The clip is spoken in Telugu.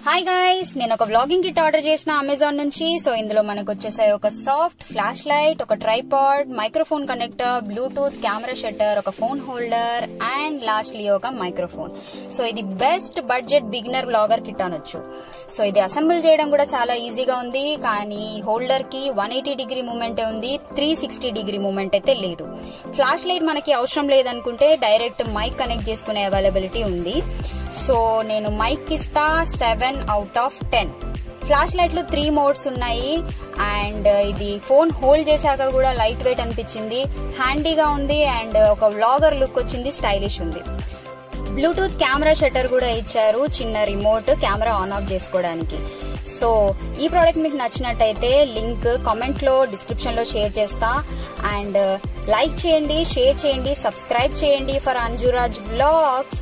హాయ్ గైస్ నేను ఒక వ్లాగింగ్ కిట్ ఆర్డర్ చేసిన అమెజాన్ నుంచి సో ఇందులో మనకు వచ్చేసాయి ఒక సాఫ్ట్ ఫ్లాష్ లైట్ ఒక tripod microphone connector bluetooth camera shutter ఒక ఫోన్ హోల్డర్ అండ్ లాస్ట్లీ ఒక మైక్రోఫోన్ సో ఇది best budget beginner vlogger kit అనొచ్చు సో ఇది అసెంబుల్ చేయడం కూడా చాలా ఈజీగా ఉంది కానీ హోల్డర్ కి వన్ ఎయిటీ డిగ్రీ మూమెంట్ ఉంది త్రీ సిక్స్టీ డిగ్రీ మూమెంట్ అయితే లేదు ఫ్లాష్ లైట్ మనకి అవసరం లేదనుకుంటే డైరెక్ట్ మైక్ కనెక్ట్ చేసుకునే అవైలబిలిటీ ఉంది సో నేను మైక్ ఇస్తా seven out of ten flash లైట్లు త్రీ మోడ్స్ ఉన్నాయి అండ్ ఇది ఫోన్ హోల్డ్ చేశాక కూడా లైట్ వెయిట్ అనిపించింది హ్యాండీగా ఉంది అండ్ ఒక వ్లాగర్ లుక్ వచ్చింది స్టైలిష్ ఉంది బ్లూటూత్ కెమెరా షట్టర్ కూడా ఇచ్చారు చిన్న రిమోట్ కెమెరా ఆన్ ఆఫ్ చేసుకోవడానికి సో ఈ ప్రోడక్ట్ మీకు నచ్చినట్టయితే లింక్ కామెంట్ లో డిస్క్రిప్షన్ లో షేర్ చేస్తా అండ్ లైక్ చేయండి షేర్ చేయండి సబ్స్క్రైబ్ చేయండి ఫర్ అంజురాజ్ బ్లాగ్స్